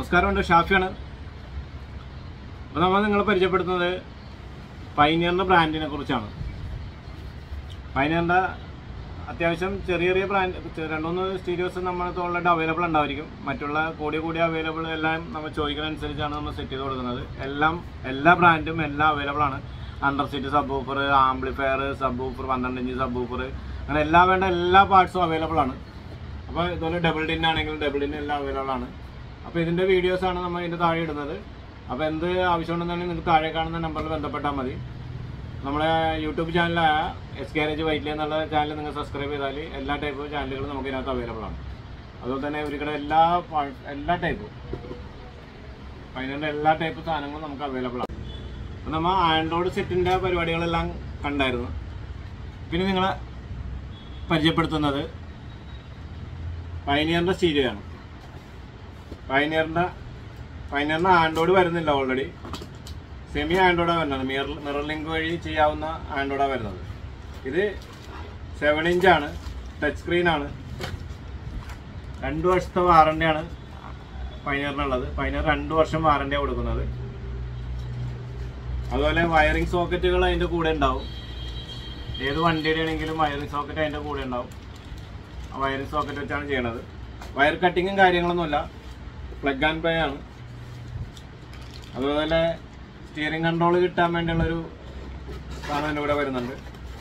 നമസ്കാരമുണ്ട് ഷാഫിയാണ് അപ്പോൾ നമ്മൾ നിങ്ങളെ പരിചയപ്പെടുത്തുന്നത് പൈനിയറിൻ്റെ ബ്രാൻഡിനെ കുറിച്ചാണ് പൈനിയറിൻ്റെ അത്യാവശ്യം ചെറിയ ചെറിയ ബ്രാൻഡ് രണ്ടുമൂന്ന് സ്റ്റീരിയോസ് നമ്മുടെ ഓൾറെഡി അവൈലബിൾ ഉണ്ടായിരിക്കും മറ്റുള്ള കൂടിയ കൂടിയ അവൈലബിൾ എല്ലാം നമ്മൾ ചോദിക്കുന്ന അനുസരിച്ചാണ് നമ്മൾ സെറ്റ് ചെയ്ത് കൊടുക്കുന്നത് എല്ലാം എല്ലാ ബ്രാൻഡും എല്ലാം അവൈലബിൾ ആണ് under seat subwoofer amplifier subwoofer പന്ത്രണ്ട് ഇഞ്ച് സബ് ഊഫർ അങ്ങനെ എല്ലാ വേണ്ട എല്ലാ പാർട്സും അവൈലബിൾ ആണ് അപ്പോൾ ഇതുപോലെ ഡബിൾ ഡിൻ ആണെങ്കിലും ഡബിൾ ഡിൻ എല്ലാം അവൈലബിൾ ആണ് അപ്പോൾ ഇതിൻ്റെ വീഡിയോസാണ് നമ്മൾ ഇതിൻ്റെ താഴെ ഇടുന്നത് അപ്പോൾ എന്ത് ആവശ്യമുണ്ടെന്നുണ്ടെങ്കിൽ നിങ്ങൾക്ക് താഴെ കാണുന്ന നമ്പറിൽ ബന്ധപ്പെട്ടാൽ മതി നമ്മുടെ യൂട്യൂബ് ചാനലായ എസ് ഗാരേജ് വൈറ്റ്ലി എന്നുള്ള ചാനൽ നിങ്ങൾ സബ്സ്ക്രൈബ് ചെയ്താൽ എല്ലാ ടൈപ്പ് ചാനലുകളും നമുക്ക് ഇതിനകത്ത് അവൈലബിൾ ആണ് അതുപോലെ തന്നെ ഇവർക്കിടെ എല്ലാ പാ- എല്ലാ ടൈപ്പും അതിൻ്റെ എല്ലാ ടൈപ്പ് സാധനങ്ങളും നമുക്ക് അവൈലബിൾ ആണ് അപ്പോൾ നമ്മൾ ആൻഡ്രോയിഡ് സെറ്റിൻ്റെ പരിപാടികളെല്ലാം കണ്ടായിരുന്നു പിന്നെ നിങ്ങളെ പരിചയപ്പെടുത്തുന്നത് പൈനിയറിൻ്റെ സ്റ്റീരിയോ ആണ് പൈനിയറിൻ്റെ പൈനിയറിൻ്റെ ആൻഡ്രോയിഡ് വരുന്നില്ല ഓൾറെഡി സെമി ആൻഡ്രോയിഡാണ് വരുന്നത് മിറർ മിറർ ലിങ്ക് വഴി ചെയ്യാവുന്ന ആൻഡ്രോയിഡാണ് വരുന്നത് ഇത് സെവൻ ഇഞ്ചാണ് ടച്ച് സ്ക്രീനാണ് രണ്ട് വർഷത്തെ വാറണ്ടിയാണ് പൈനറിനുള്ളത് പൈനർ രണ്ട് വർഷം വാറണ്ടിയാണ് കൊടുക്കുന്നത് അതുപോലെ വയറിംഗ് സോക്കറ്റുകൾ അതിൻ്റെ കൂടെ ഉണ്ടാവും ഏത് വണ്ടിയുടെ ആണെങ്കിലും വയറിംഗ് സോക്കറ്റ് അതിൻ്റെ കൂടെ ഉണ്ടാവും ആ വയറിംഗ് സോക്കറ്റ് വെച്ചാണ് ചെയ്യണത് വയർ കട്ടിങ്ങും കാര്യങ്ങളൊന്നുമില്ല പ്ലഗ് ആൻഡ് പ്ലേ ആണ് അതുപോലെ സ്റ്റിയറിംഗ് കൺട്രോൾ കിട്ടാൻ വേണ്ടിയുള്ളൊരു സാധനം എൻ്റെ കൂടെ വരുന്നുണ്ട്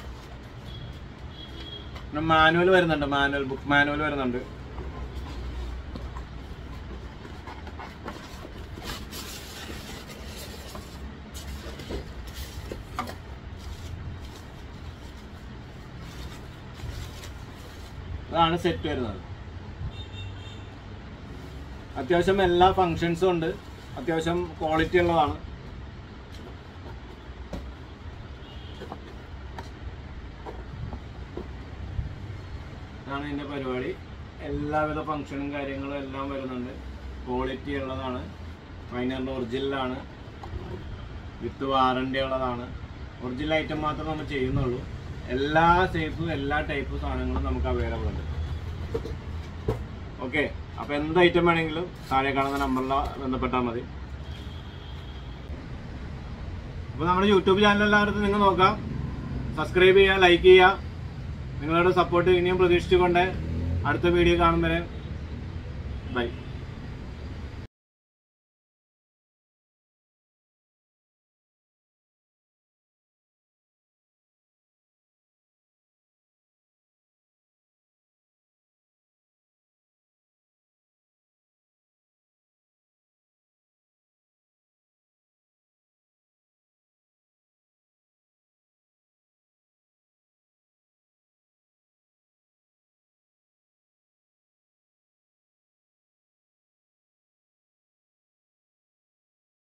പിന്നെ മാനുവൽ വരുന്നുണ്ട് മാനുവൽ ബുക്ക് മാനുവൽ വരുന്നുണ്ട് ഇതാണ് സെറ്റ് വരുന്നത് അത്യാവശ്യം എല്ലാ ഫങ്ഷൻസും ഉണ്ട് അത്യാവശ്യം ക്വാളിറ്റി ഉള്ളതാണ് ഇതാണ് ഇതിൻ്റെ പരിപാടി എല്ലാവിധ ഫങ്ഷനും കാര്യങ്ങളും എല്ലാം വരുന്നുണ്ട് ക്വാളിറ്റി ഉള്ളതാണ് ഫൈനറിൻ്റെ ഒറിജിനലാണ് വിത്ത് വാറണ്ടി ഉള്ളതാണ് ഒറിജിനൽ ഐറ്റം മാത്രമേ നമ്മൾ ചെയ്യുന്നുള്ളൂ എല്ലാ സേഫും എല്ലാ ടൈപ്പ് സാധനങ്ങളും നമുക്ക് അവൈലബിൾ ഉണ്ട് ഓക്കെ അപ്പോൾ എന്ത് ഐറ്റം വേണമെങ്കിലും താഴെ കാണുന്ന നമ്പറിൽ ബന്ധപ്പെട്ടാൽ മതി അപ്പോൾ നമ്മുടെ യൂട്യൂബ് ചാനൽ എല്ലാവരും നിങ്ങൾ നോക്കാം സബ്സ്ക്രൈബ് ചെയ്യുക ലൈക്ക് ചെയ്യുക നിങ്ങളുടെ സപ്പോർട്ട് ഇനിയും പ്രതീക്ഷിച്ചുകൊണ്ട് അടുത്ത വീഡിയോ കാണും വരെ ബൈ